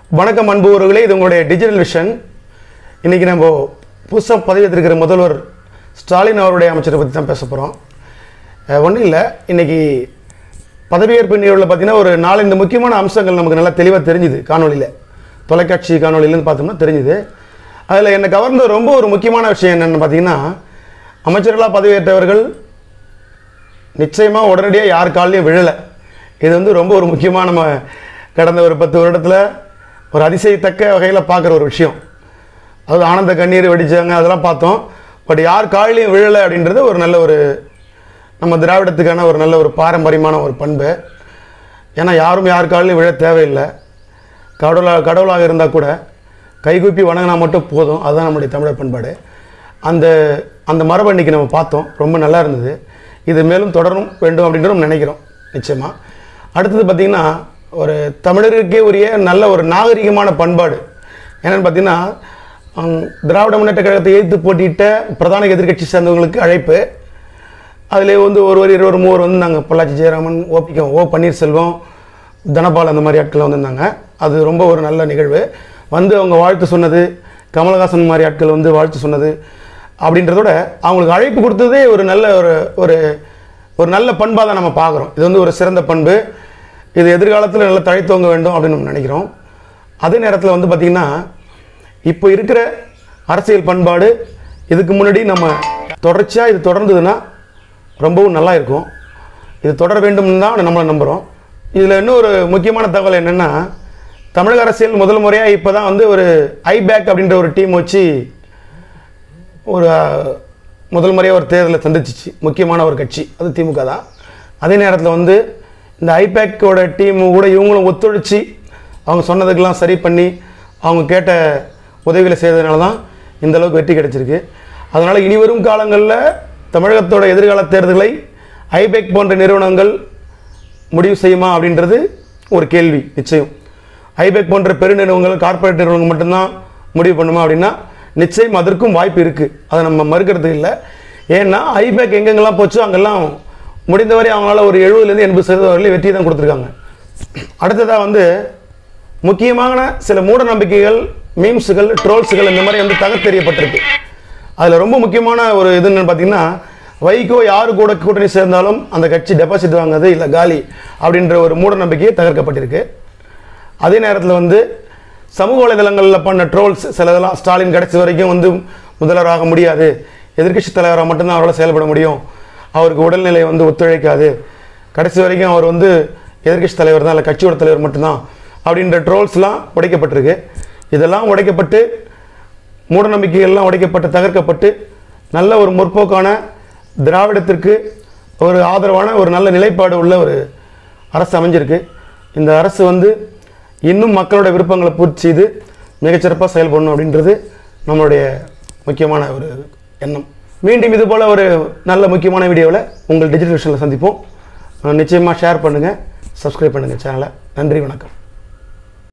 வணக்கம் அன்புவர்களே இது உங்களுடைய டிஜிட்டல் விஷன் இன்றைக்கி நம்ம புதுசாக பதவியேற்றிருக்கிற முதல்வர் ஸ்டாலின் அவருடைய அமைச்சரை பற்றி தான் பேச போகிறோம் ஒன்றும் இல்லை இன்றைக்கி பதவியேற்பு நிகழ்வில் பார்த்தீங்கன்னா ஒரு நாலஞ்சு முக்கியமான அம்சங்கள் நமக்கு நல்லா தெளிவாக தெரிஞ்சுது காணொலியில் தொலைக்காட்சி காணொலியிலேருந்து பார்த்தோம்னா தெரிஞ்சுது அதில் என்னை கவர்ந்த ரொம்ப ஒரு முக்கியமான விஷயம் என்னென்னு பார்த்தீங்கன்னா அமைச்சர்களாக பதவியேற்றவர்கள் நிச்சயமாக உடனடியாக யார் காலையும் விழலை இது வந்து ரொம்ப ஒரு முக்கியமான நம்ம கடந்த ஒரு பத்து வருடத்தில் ஒரு அதிசயத்தக்க வகையில் பார்க்குற ஒரு விஷயம் அது ஆனந்த கண்ணீர் வெடிச்சாங்க அதெல்லாம் பார்த்தோம் பட் யார் காலையும் விழலை அப்படின்றது ஒரு நல்ல ஒரு நம்ம திராவிடத்துக்கான ஒரு நல்ல ஒரு பாரம்பரியமான ஒரு பண்பு ஏன்னா யாரும் யார் காலையும் விழ தேவையில்லை கடவுளாக கடவுளாக இருந்தால் கூட கைகூப்பி வணங்கினா மட்டும் போதும் அதுதான் நம்முடைய தமிழர் பண்பாடு அந்த அந்த மரபு அன்னைக்கு நம்ம பார்த்தோம் ரொம்ப நல்லா இருந்தது இது மேலும் தொடரும் வேண்டும் அப்படின்ட்டு நம்ம நினைக்கிறோம் நிச்சயமாக அடுத்தது பார்த்திங்கன்னா ஒரு தமிழருக்கே உரிய நல்ல ஒரு நாகரிகமான பண்பாடு என்னென்னு பார்த்தீங்கன்னா ஹம், திராவிட முன்னேற்ற கழகத்தை எதிர்த்து போட்டியிட்ட பிரதான எதிர்க்கட்சி சேர்ந்தவங்களுக்கு அழைப்பு அதிலே வந்து ஒருவர் இருவர் மூவர் வந்து நாங்கள் பொள்ளாச்சி ஜெயராமன் ஓபிக்க ஓ பன்னீர்செல்வம் தனபால் அந்த மாதிரி ஆட்கள் வந்திருந்தாங்க அது ரொம்ப ஒரு நல்ல நிகழ்வு வந்து அவங்க வாழ்த்து சொன்னது கமலஹாசன் மாதிரி ஆட்கள் வந்து வாழ்த்து சொன்னது அப்படின்றதோட அவங்களுக்கு அழைப்பு கொடுத்ததே ஒரு நல்ல ஒரு ஒரு ஒரு நல்ல பண்பாக தான் நம்ம பார்க்குறோம் இது வந்து ஒரு சிறந்த பண்பு இது எதிர்காலத்தில் நல்லா தழைத்தோங்க வேண்டும் அப்படின்னு நம்ம நினைக்கிறோம் அதே நேரத்தில் வந்து பார்த்திங்கன்னா இப்போ இருக்கிற அரசியல் பண்பாடு இதுக்கு முன்னாடி நம்ம தொடர்ச்சியாக இது தொடர்ந்ததுன்னா ரொம்பவும் நல்லா இருக்கும் இது தொடர வேண்டும் தான் நம்மளை நம்புகிறோம் இதில் இன்னொரு முக்கியமான தகவல் என்னென்னா தமிழக அரசியல் முதல் முறையாக இப்போ தான் வந்து ஒரு ஐபேக் அப்படின்ற ஒரு டீம் வச்சு ஒரு அஹ், முதல் முறையாக ஒரு தேர்தலை சந்திச்சிச்சு முக்கியமான ஒரு கட்சி அது திமுக தான் அதே நேரத்தில் வந்து இந்த ஐபேக்கோட டீம் கூட இவங்களும் ஒத்துழைச்சி அவங்க சொன்னதுக்கெல்லாம் சரி பண்ணி அவங்க கேட்ட உதவிகளை செய்ததுனால தான் இந்த அளவுக்கு வெற்றி கிடைச்சிருக்கு அதனால் இனி வரும் காலங்களில் தமிழகத்தோட எதிர்கால தேர்தலை ஐபேக் போன்ற நிறுவனங்கள் முடிவு செய்யுமா அப்படின்றது ஒரு கேள்வி நிச்சயம் ஐபேக் போன்ற பெருநிறுவனங்கள் கார்ப்பரேட் நிறுவனங்கள் மட்டும்தான் முடிவு பண்ணுமா அப்படின்னா நிச்சயம் அதற்கும் வாய்ப்பு இருக்குது அதை நம்ம மறுக்கிறது இல்லை ஏன்னா ஐபேக் எங்கெங்கெல்லாம் போச்சோ அங்கெல்லாம் முடிந்தவரை அவங்களால ஒரு எழுபதுலேருந்து எண்பது சதவீதம் வரையிலும் வெற்றி தான் கொடுத்துருக்காங்க அடுத்ததாக வந்து முக்கியமான சில மூட நம்பிக்கைகள் மீம்ஸுகள் ட்ரோல்ஸுகள் இந்த மாதிரி வந்து தகர்த்தெறியப்பட்டிருக்கு அதில் ரொம்ப முக்கியமான ஒரு இது என்னன்னு பார்த்தீங்கன்னா வைகோ யாரு கூட கூட்டணி சேர்ந்தாலும் அந்த கட்சி டெபாசிட் வாங்குறது இல்லை காலி அப்படின்ற ஒரு மூட நம்பிக்கையை தகர்க்கப்பட்டிருக்கு அதே நேரத்தில் வந்து சமூக வலைதளங்களில் பண்ண ட்ரோல்ஸ் சிலதெல்லாம் ஸ்டாலின் கடைசி வரைக்கும் வந்து முதல்வராக முடியாது எதிர்க்கட்சி தலைவராக மட்டும்தான் அவரால் செயல்பட முடியும் அவருக்கு உடல்நிலை வந்து ஒத்துழைக்காது கடைசி வரைக்கும் அவர் வந்து எதிர்க்கட்சி தலைவர் தான் இல்லை கட்சியோட தலைவர் மட்டும்தான் அப்படின்ற ட்ரோல்ஸ்லாம் உடைக்கப்பட்டிருக்கு இதெல்லாம் உடைக்கப்பட்டு மூடநம்பிக்கைகள்லாம் உடைக்கப்பட்டு தகர்க்கப்பட்டு நல்ல ஒரு முற்போக்கான திராவிடத்திற்கு ஒரு ஆதரவான ஒரு நல்ல நிலைப்பாடு உள்ள ஒரு அரசு அமைஞ்சிருக்கு இந்த அரசு வந்து இன்னும் மக்களோட விருப்பங்களை பூர்த்தி செய்து மிகச்சிறப்பாக செயல்படணும் அப்படின்றது நம்மளுடைய முக்கியமான ஒரு எண்ணம் மீண்டும் இது போல் ஒரு நல்ல முக்கியமான வீடியோவில் உங்கள் டிஜிட்டல் விஷனில் சந்திப்போம் நிச்சயமாக ஷேர் பண்ணுங்கள் சப்ஸ்கிரைப் பண்ணுங்கள் சேனலை நன்றி வணக்கம்